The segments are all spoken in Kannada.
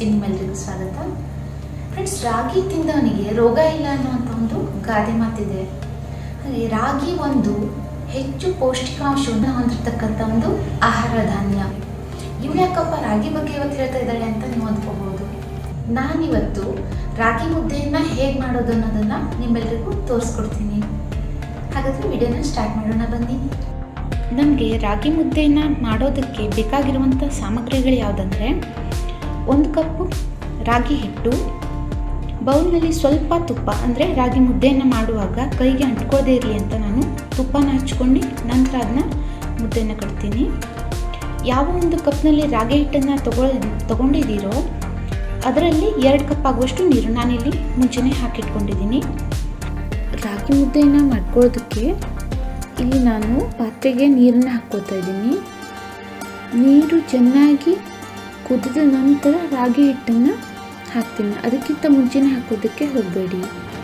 ರೆಸಿಪಿ ನಿಮ್ಮೆಲ್ಲರಿಗೂ ಸ್ವಾಗತ ಫ್ರೆಂಡ್ಸ್ ರಾಗಿ ತಿಂದವನಿಗೆ ರೋಗ ಇಲ್ಲ ಅನ್ನುವಂಥ ಒಂದು ಗಾದೆ ಮಾತಿದೆ ಹಾಗೆ ರಾಗಿ ಒಂದು ಹೆಚ್ಚು ಪೌಷ್ಟಿಕಾಂಶವನ್ನು ಹೊಂದಿರತಕ್ಕಂಥ ಒಂದು ಆಹಾರ ಧಾನ್ಯ ಇವ್ ಯಾಕಪ್ಪ ರಾಗಿ ಬಗ್ಗೆ ಇವತ್ತು ಹೇಳ್ತಾ ಇದ್ದಾಳೆ ಅಂತ ನೀವು ಅಂದ್ಕೋಬಹುದು ನಾನಿವತ್ತು ರಾಗಿ ಮುದ್ದೆಯನ್ನು ಹೇಗೆ ಮಾಡೋದು ಅನ್ನೋದನ್ನು ನಿಮ್ಮೆಲ್ಲರಿಗೂ ತೋರಿಸ್ಕೊಡ್ತೀನಿ ಹಾಗಾದರೆ ವಿಡಿಯೋನ ಸ್ಟಾರ್ಟ್ ಮಾಡೋಣ ಬನ್ನಿ ನಮಗೆ ರಾಗಿ ಮುದ್ದೆಯನ್ನು ಮಾಡೋದಕ್ಕೆ ಬೇಕಾಗಿರುವಂಥ ಸಾಮಗ್ರಿಗಳು ಯಾವುದಂದರೆ ಒಂದು ಕಪ್ಪು ರಾಗಿ ಹಿಟ್ಟು ಬೌಲ್ನಲ್ಲಿ ಸ್ವಲ್ಪ ತುಪ್ಪ ಅಂದರೆ ರಾಗಿ ಮುದ್ದೆಯನ್ನು ಮಾಡುವಾಗ ಕೈಗೆ ಅಂಟ್ಕೋದೇ ಇರಲಿ ಅಂತ ನಾನು ತುಪ್ಪನ ಹಚ್ಕೊಂಡು ನಂತರ ಅದನ್ನ ಮುದ್ದೆಯನ್ನು ಕಟ್ತೀನಿ ಯಾವ ಒಂದು ಕಪ್ನಲ್ಲಿ ರಾಗಿ ಹಿಟ್ಟನ್ನು ತಗೊ ತಗೊಂಡಿದ್ದೀರೋ ಅದರಲ್ಲಿ ಎರಡು ಕಪ್ ಆಗುವಷ್ಟು ನೀರು ನಾನಿಲ್ಲಿ ಮುಂಚೆನೇ ಹಾಕಿಟ್ಕೊಂಡಿದ್ದೀನಿ ರಾಗಿ ಮುದ್ದೆಯನ್ನು ಮಾಡ್ಕೊಳ್ಳೋದಕ್ಕೆ ಇಲ್ಲಿ ನಾನು ಪಾತ್ರೆಗೆ ನೀರನ್ನು ಹಾಕ್ಕೋತಾ ಇದ್ದೀನಿ ನೀರು ಚೆನ್ನಾಗಿ ಕುದಿದ ನಂತರ ರಾಗಿ ಹಿಟ್ಟನ್ನು ಹಾಕ್ತೀನಿ ಅದಕ್ಕಿಂತ ಮುಂಚೆನೇ ಹಾಕೋದಕ್ಕೆ ಹೋಗಬೇಡಿ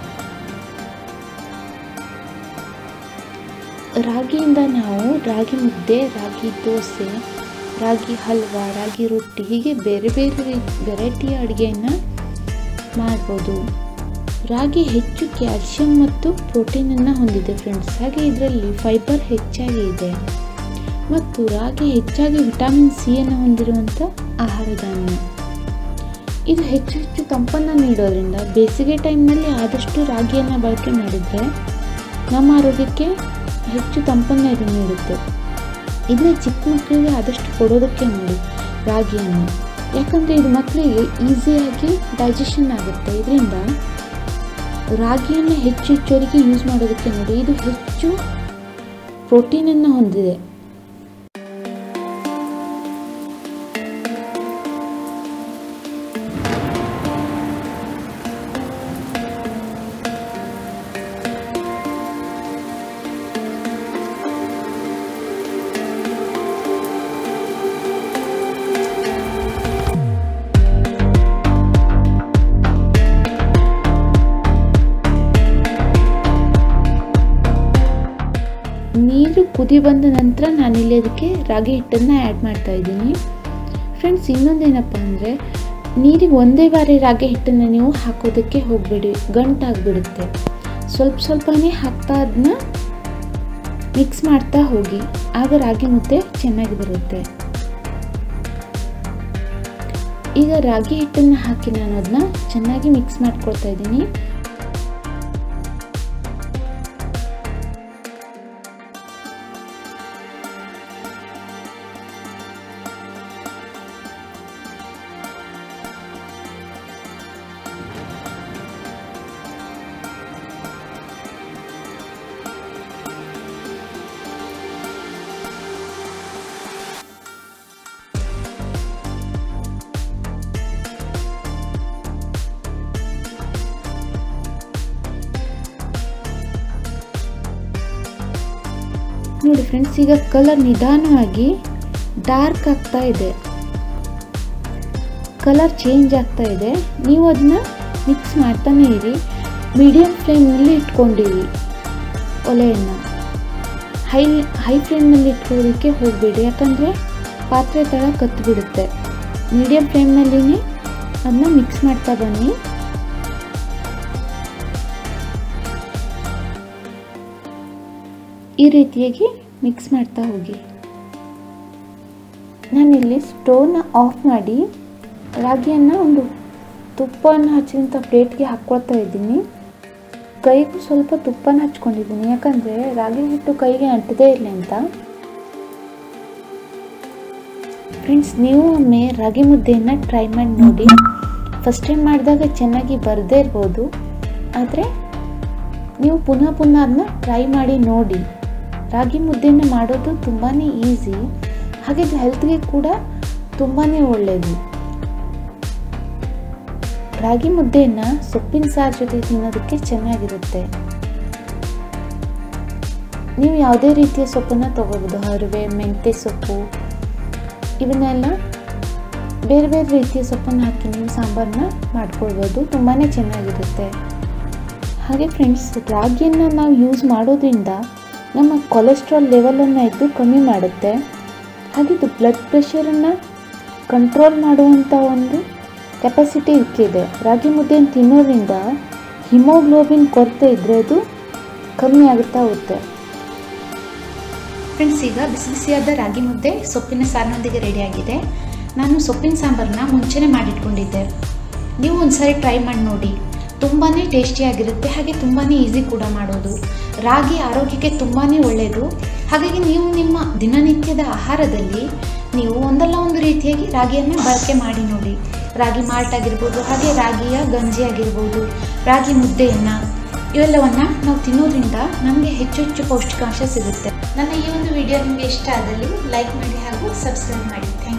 ರಾಗಿಯಿಂದ ನಾವು ರಾಗಿ ಮುದ್ದೆ ರಾಗಿ ದೋಸೆ ರಾಗಿ ಹಲ್ವಾ ರಾಗಿ ರೊಟ್ಟಿ ಹೀಗೆ ಬೇರೆ ಬೇರೆ ವೆರೈಟಿಯ ಅಡುಗೆಯನ್ನು ಮಾಡ್ಬೋದು ರಾಗಿ ಹೆಚ್ಚು ಕ್ಯಾಲ್ಶಿಯಂ ಮತ್ತು ಪ್ರೋಟೀನನ್ನು ಹೊಂದಿದೆ ಫ್ರೆಂಡ್ಸ್ ಹಾಗೆ ಇದರಲ್ಲಿ ಫೈಬರ್ ಹೆಚ್ಚಾಗಿ ಇದೆ ಮತ್ತು ರಾಗಿ ಹೆಚ್ಚಾಗಿ ವಿಟಮಿನ್ ಸಿಯನ್ನು ಹೊಂದಿರುವಂಥ ಆಹಾರ ಧಾನ್ಯ ಇದು ಹೆಚ್ಚು ಹೆಚ್ಚು ತಂಪನ್ನು ನೀಡೋದ್ರಿಂದ ಬೇಸಿಗೆ ಟೈಮ್ನಲ್ಲಿ ಆದಷ್ಟು ರಾಗಿಯನ್ನು ಬಳಕೆ ಮಾಡಿದರೆ ನಮ್ಮ ಆರೋಗ್ಯಕ್ಕೆ ಹೆಚ್ಚು ತಂಪನ್ನು ಇದು ನೀಡುತ್ತೆ ಇದನ್ನ ಚಿಕ್ಕ ಮಕ್ಕಳಿಗೆ ಆದಷ್ಟು ಕೊಡೋದಕ್ಕೆ ನೋಡಿ ರಾಗಿಯನ್ನು ಯಾಕಂದರೆ ಇದು ಮಕ್ಕಳಿಗೆ ಈಸಿಯಾಗಿ ಡೈಜೆಷನ್ ಆಗುತ್ತೆ ಇದರಿಂದ ರಾಗಿಯನ್ನು ಹೆಚ್ಚು ಹೆಚ್ಚುವರಿಗೆ ಯೂಸ್ ಮಾಡೋದಕ್ಕೆ ನೋಡಿ ಇದು ಹೆಚ್ಚು ಪ್ರೋಟೀನನ್ನು ಹೊಂದಿದೆ ನೀರು ಕುದಿ ಬಂದ ನಂತರ ನಾನಿಲ್ಲಿ ಅದಕ್ಕೆ ರಾಗಿ ಹಿಟ್ಟನ್ನು ಆ್ಯಡ್ ಮಾಡ್ತಾ ಇದ್ದೀನಿ ಫ್ರೆಂಡ್ಸ್ ಇನ್ನೊಂದೇನಪ್ಪ ಅಂದರೆ ನೀರಿಗೆ ಒಂದೇ ಬಾರಿ ರಾಗಿ ಹಿಟ್ಟನ್ನು ನೀವು ಹಾಕೋದಕ್ಕೆ ಹೋಗಬೇಡಿ ಗಂಟಾಗಿಬಿಡುತ್ತೆ ಸ್ವಲ್ಪ ಸ್ವಲ್ಪನೇ ಹಾಕ್ತಾ ಅದನ್ನ ಮಿಕ್ಸ್ ಮಾಡ್ತಾ ಹೋಗಿ ಆಗ ರಾಗಿ ಮುದ್ದೆ ಚೆನ್ನಾಗಿ ಬರುತ್ತೆ ಈಗ ರಾಗಿ ಹಿಟ್ಟನ್ನು ಹಾಕಿ ನಾನು ಅದನ್ನ ಚೆನ್ನಾಗಿ ಮಿಕ್ಸ್ ಮಾಡ್ಕೊಳ್ತಾ ಇದ್ದೀನಿ ನೋಡಿ ಫ್ರೆಂಡ್ಸ್ ಈಗ ಕಲರ್ ನಿಧಾನವಾಗಿ ಡಾರ್ಕ್ ಆಗ್ತಾ ಇದೆ ಕಲರ್ ಚೇಂಜ್ ಆಗ್ತಾ ಇದೆ ನೀವು ಅದನ್ನ ಮಿಕ್ಸ್ ಮಾಡ್ತಾನೆ ಇರಿ ಮೀಡಿಯಮ್ ಫ್ಲೇಮ್ನಲ್ಲಿ ಇಟ್ಕೊಂಡಿರಿ ಒಲೆಯನ್ನು ಹೈ ಹೈ ಫ್ಲೇಮ್ನಲ್ಲಿ ಇಟ್ಕೊಳ್ಳೋದಕ್ಕೆ ಹೋಗಬೇಡಿ ಯಾಕಂದರೆ ಪಾತ್ರೆ ತಳ ಕತ್ತಿಬಿಡುತ್ತೆ ಮೀಡಿಯಮ್ ಫ್ಲೇಮ್ನಲ್ಲಿನೇ ಅದನ್ನ ಮಿಕ್ಸ್ ಮಾಡ್ತಾ ಬನ್ನಿ ಈ ರೀತಿಯಾಗಿ ಮಿಕ್ಸ್ ಮಾಡ್ತಾ ಹೋಗಿ ನಾನಿಲ್ಲಿ ಸ್ಟೋವ್ನ ಆಫ್ ಮಾಡಿ ರಾಗಿಯನ್ನು ಒಂದು ತುಪ್ಪವನ್ನು ಹಚ್ಚಿದಂಥ ಪ್ಲೇಟ್ಗೆ ಹಾಕ್ಕೊಳ್ತಾ ಇದ್ದೀನಿ ಕೈಗೂ ಸ್ವಲ್ಪ ತುಪ್ಪನ ಹಚ್ಕೊಂಡಿದ್ದೀನಿ ಯಾಕಂದರೆ ರಾಗಿ ಹಿಟ್ಟು ಕೈಗೆ ಅಂಟದೇ ಇರಲಿ ಅಂತ ಫ್ರೆಂಡ್ಸ್ ನೀವು ಒಮ್ಮೆ ರಾಗಿ ಮುದ್ದೆಯನ್ನು ಟ್ರೈ ಮಾಡಿ ನೋಡಿ ಫಸ್ಟ್ ಟೈಮ್ ಮಾಡಿದಾಗ ಚೆನ್ನಾಗಿ ಬರದೇ ಇರ್ಬೋದು ಆದರೆ ನೀವು ಪುನಃ ಪುನಃ ಅದನ್ನ ಟ್ರೈ ಮಾಡಿ ನೋಡಿ ರಾಗಿ ಮುದ್ದೆಯನ್ನು ಮಾಡೋದು ತುಂಬಾ ಈಸಿ ಹಾಗೆ ಇದು ಹೆಲ್ತ್ಗೆ ಕೂಡ ತುಂಬಾ ಒಳ್ಳೆಯದು ರಾಗಿ ಮುದ್ದೆಯನ್ನು ಸೊಪ್ಪಿನ ಸಾರು ಜೊತೆ ತಿನ್ನೋದಕ್ಕೆ ಚೆನ್ನಾಗಿರುತ್ತೆ ನೀವು ಯಾವುದೇ ರೀತಿಯ ಸೊಪ್ಪನ್ನು ತೊಗೋಬೋದು ಹರಿವೆ ಮೆಂತ್ಯ ಸೊಪ್ಪು ಇವನ್ನೆಲ್ಲ ಬೇರೆ ಬೇರೆ ರೀತಿಯ ಸೊಪ್ಪನ್ನು ಹಾಕಿ ನೀವು ಸಾಂಬಾರನ್ನ ಮಾಡ್ಕೊಳ್ಬೋದು ತುಂಬಾ ಚೆನ್ನಾಗಿರುತ್ತೆ ಹಾಗೆ ಫ್ರೆಂಡ್ಸ್ ರಾಗಿಯನ್ನು ನಾವು ಯೂಸ್ ಮಾಡೋದ್ರಿಂದ ನಮ್ಮ ಕೊಲೆಸ್ಟ್ರಾಲ್ ಲೆವೆಲನ್ನು ಇದು ಕಮ್ಮಿ ಮಾಡುತ್ತೆ ಹಾಗೆ ಇದು ಬ್ಲಡ್ ಪ್ರೆಷರನ್ನು ಕಂಟ್ರೋಲ್ ಮಾಡುವಂಥ ಒಂದು ಕೆಪಾಸಿಟಿ ಇದೆ ರಾಗಿ ಮುದ್ದೆಯನ್ನು ತಿನ್ನೋದ್ರಿಂದ ಹಿಮೋಗ್ಲೋಬಿನ್ ಕೊರತೆ ಇದ್ದರೆ ಅದು ಕಮ್ಮಿ ಆಗುತ್ತಾ ಹೋಗುತ್ತೆ ಫ್ರೆಂಡ್ಸ್ ಈಗ ಬಿಸಿ ಬಿಸಿಯಾದ ರಾಗಿ ಮುದ್ದೆ ಸೊಪ್ಪಿನ ಸಾರಿನೊಂದಿಗೆ ರೆಡಿಯಾಗಿದೆ ನಾನು ಸೊಪ್ಪಿನ ಸಾಂಬಾರನ್ನ ಮುಂಚೆನೇ ಮಾಡಿಟ್ಕೊಂಡಿದ್ದೆ ನೀವು ಒಂದ್ಸರಿ ಟ್ರೈ ಮಾಡಿ ನೋಡಿ ತುಂಬಾ ಟೇಸ್ಟಿಯಾಗಿರುತ್ತೆ ಹಾಗೆ ತುಂಬಾ ಈಸಿ ಕೂಡ ಮಾಡೋದು ರಾಗಿ ಆರೋಗ್ಯಕ್ಕೆ ತುಂಬಾ ಒಳ್ಳೆಯದು ಹಾಗಾಗಿ ನೀವು ನಿಮ್ಮ ದಿನನಿತ್ಯದ ಆಹಾರದಲ್ಲಿ ನೀವು ಒಂದಲ್ಲ ಒಂದು ರೀತಿಯಾಗಿ ರಾಗಿಯನ್ನು ಬಳಕೆ ಮಾಡಿ ನೋಡಿ ರಾಗಿ ಮಾಲ್ಟ್ ಆಗಿರ್ಬೋದು ಹಾಗೆ ರಾಗಿಯ ಗಂಜಿ ಆಗಿರ್ಬೋದು ರಾಗಿ ಮುದ್ದೆಯನ್ನು ಇವೆಲ್ಲವನ್ನು ನಾವು ತಿನ್ನೋದ್ರಿಂದ ನಮಗೆ ಹೆಚ್ಚು ಹೆಚ್ಚು ಪೌಷ್ಟಿಕಾಂಶ ಸಿಗುತ್ತೆ ನನ್ನ ಈ ಒಂದು ವಿಡಿಯೋ ನಿಮಗೆ ಇಷ್ಟ ಆದಲ್ಲಿ ಲೈಕ್ ಮಾಡಿ ಹಾಗೂ ಸಬ್ಸ್ಕ್ರೈಬ್ ಮಾಡಿ